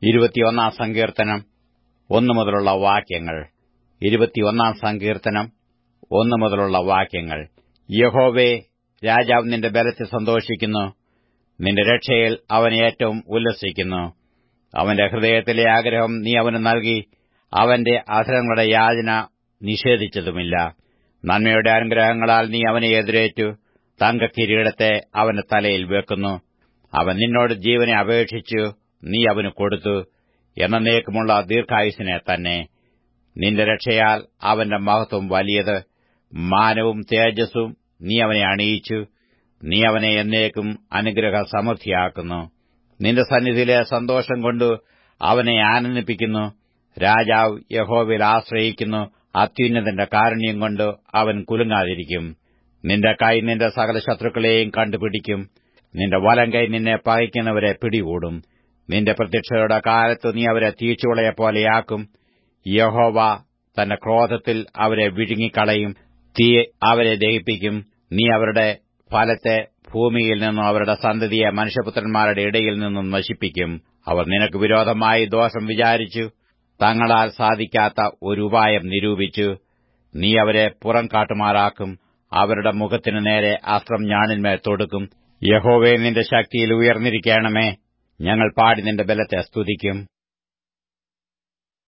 ഇരുപത്തിയൊന്നാം സങ്കീർത്തനം ഒന്നു മുതലുള്ള വാക്യങ്ങൾ ഇരുപത്തിയൊന്നാം സങ്കീർത്തനം ഒന്നു മുതലുള്ള വാക്യങ്ങൾ യഹോവേ രാജാവ് നിന്റെ ബലത്തിൽ സന്തോഷിക്കുന്നു നിന്റെ രക്ഷയിൽ അവൻ ഏറ്റവും ഉല്ലസിക്കുന്നു അവന്റെ ഹൃദയത്തിലെ ആഗ്രഹം നീ അവന് നൽകി അവന്റെ അധരങ്ങളുടെ യാചന നിഷേധിച്ചതുമില്ല നന്മയുടെ അനുഗ്രഹങ്ങളാൽ നീ അവനെ എതിരേറ്റു തങ്കക്കിരീടത്തെ അവന്റെ തലയിൽ വെക്കുന്നു അവൻ നിന്നോട് ജീവനെ അപേക്ഷിച്ചു നീ അവന് കൊടുത്തു എന്നേക്കുമുള്ള ദീർഘായുസിനെ തന്നെ നിന്റെ രക്ഷയാൽ അവന്റെ മഹത്വം വലിയത് മാനവും തേജസ്സും നീ അവനെ അണിയിച്ചു നീ അവനെ എന്നേക്കും അനുഗ്രഹ സമൃദ്ധിയാക്കുന്നു നിന്റെ സന്നിധിയിലെ സന്തോഷം കൊണ്ട് അവനെ ആനന്ദിപ്പിക്കുന്നു രാജാവ് യഹോവയിൽ ആശ്രയിക്കുന്നു അത്യുന്നതന്റെ കാരുണ്യം കൊണ്ട് അവൻ കുലുങ്ങാതിരിക്കും നിന്റെ കൈ നിന്റെ സകല ശത്രുക്കളെയും കണ്ടുപിടിക്കും നിന്റെ വലം കൈ നിന്നെ പകയ്ക്കുന്നവരെ പിടികൂടും നിന്റെ പ്രത്യക്ഷയുടെ കാലത്ത് നീ അവരെ തീച്ചുളയെപ്പോലെയാക്കും യഹോവ തന്റെ ക്രോധത്തിൽ അവരെ വിഴുങ്ങിക്കളയും തീ അവരെ ദഹിപ്പിക്കും നീ അവരുടെ ഫലത്തെ ഭൂമിയിൽ നിന്നും അവരുടെ സന്തതിയെ മനുഷ്യപുത്രന്മാരുടെ ഇടയിൽ നിന്നും നശിപ്പിക്കും അവർ നിനക്ക് വിരോധമായി ദോഷം വിചാരിച്ചു തങ്ങളാൽ സാധിക്കാത്ത ഒരു ഉപായം നിരൂപിച്ചു നീ അവരെ പുറം കാട്ടുമാറാക്കും അവരുടെ മുഖത്തിനു നേരെ അസ്ത്രം ഞാണിന്മേൽ തൊടുക്കും യഹോവേ നിന്റെ ശക്തിയിൽ ഉയർന്നിരിക്കണമേ ഞങ്ങൾ പാടി നിന്റെ ബലത്തെ സ്തുതിക്കും